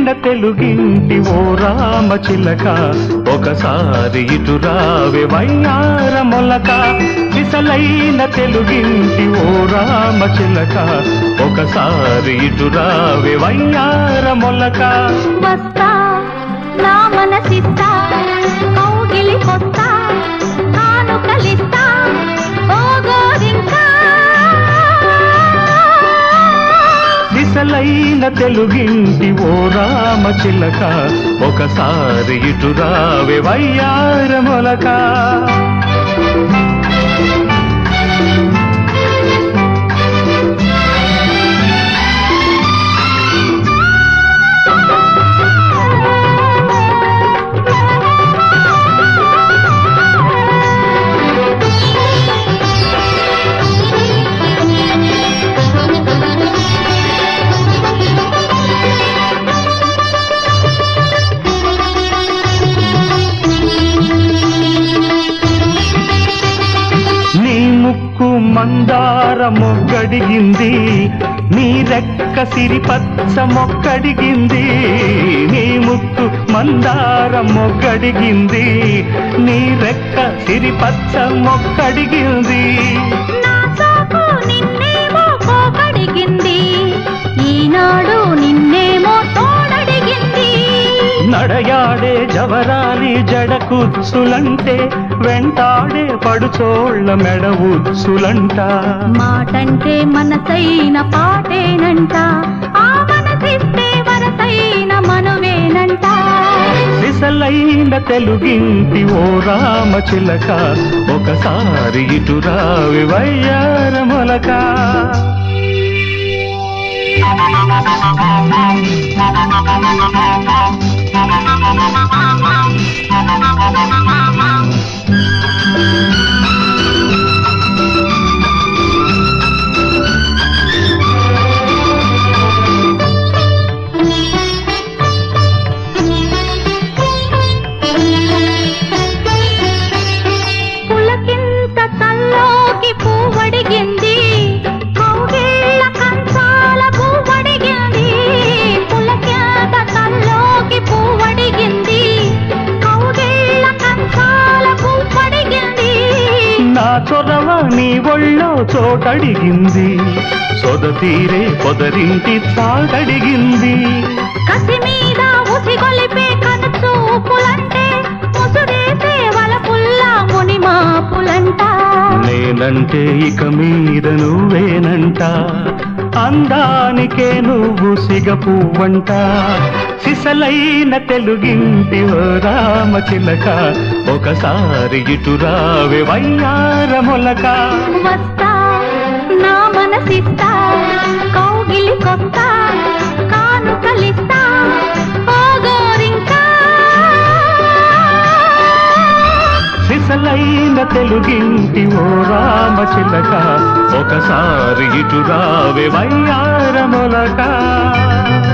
సిసలైన తెలుగింటి ఓ రామ చిలక ఒకసారి ఇటు రావే వయ్యార మొలక సిసలైన తెలుగింటి ఓ రామ చిలక ఒకసారి ఇటు రావే వయ్యార మొలక వస్తా నా మనసిస్తా కౌగిలి కొస్తా కానుకలిస్తా ఓ గోరింకా సిసలైన తెలుగింటి ఓ రామ చిలక ఒకసారి ఇటు రావే వయ్యార మొలక నీ ముక్కు మందార మొగ్గడిగింది నీ రెక్క సిరిపచ్చ మొక్కడిగింది నీ ముక్కు మందార మొగ్గడిగింది నీ రెక్క సిరిపచ్చ మొక్కడిగింది నా సోకు నిన్నేమో కోకడిగింది ఈనాడు నిన్నేమో తోడడిగింది నడయాడే జవరాలి జడ కుచ్చులంటే వెంటాడే పడుచోళ్ళ మెడ ఉచ్చులంట మాటంటే మనసైన పాటేనంట ఆ మనసిస్తే వరసైన మనువేనంట సిసలైన తెలుగింటి ఓ రామ చిలక ఒకసారి ఇటు రావి వయ్యార మొలక పులకింత తల్లోకి పువ్వడిగింది కౌగిళ్ళ కంచాల పువ్వడిగింది పులకింత తల్లోకి పువ్వడిగింది కౌగిళ్ళ కంచాల పువ్వడిగింది నా చొరవ నీ ఒళ్ళో చోటడిగింది సొద తీరే పొదరింటి తాగడిగింది కసి మీద ఉసిగొలిపే కనుచూపులంటే ముసుడేసే వలపుల్ల మునిమాపులంట నేనంటే ఇక మీద నువ్వేనంట అందానికే నువ్వు సిగపువ్వంట సిసలైన తెలుగింటి ఓ రామ చిలక ఒకసారి ఇటు రావే వయ్యార మొలక వస్తా నా మనసిస్తా కౌగిలి కొస్తా కానుకలిస్తా ఓ గోరింకా సిసలైన తెలుగింటి ఓ రామ చిలక ఒకసారి ఇటు రావే వయ్యార మొలక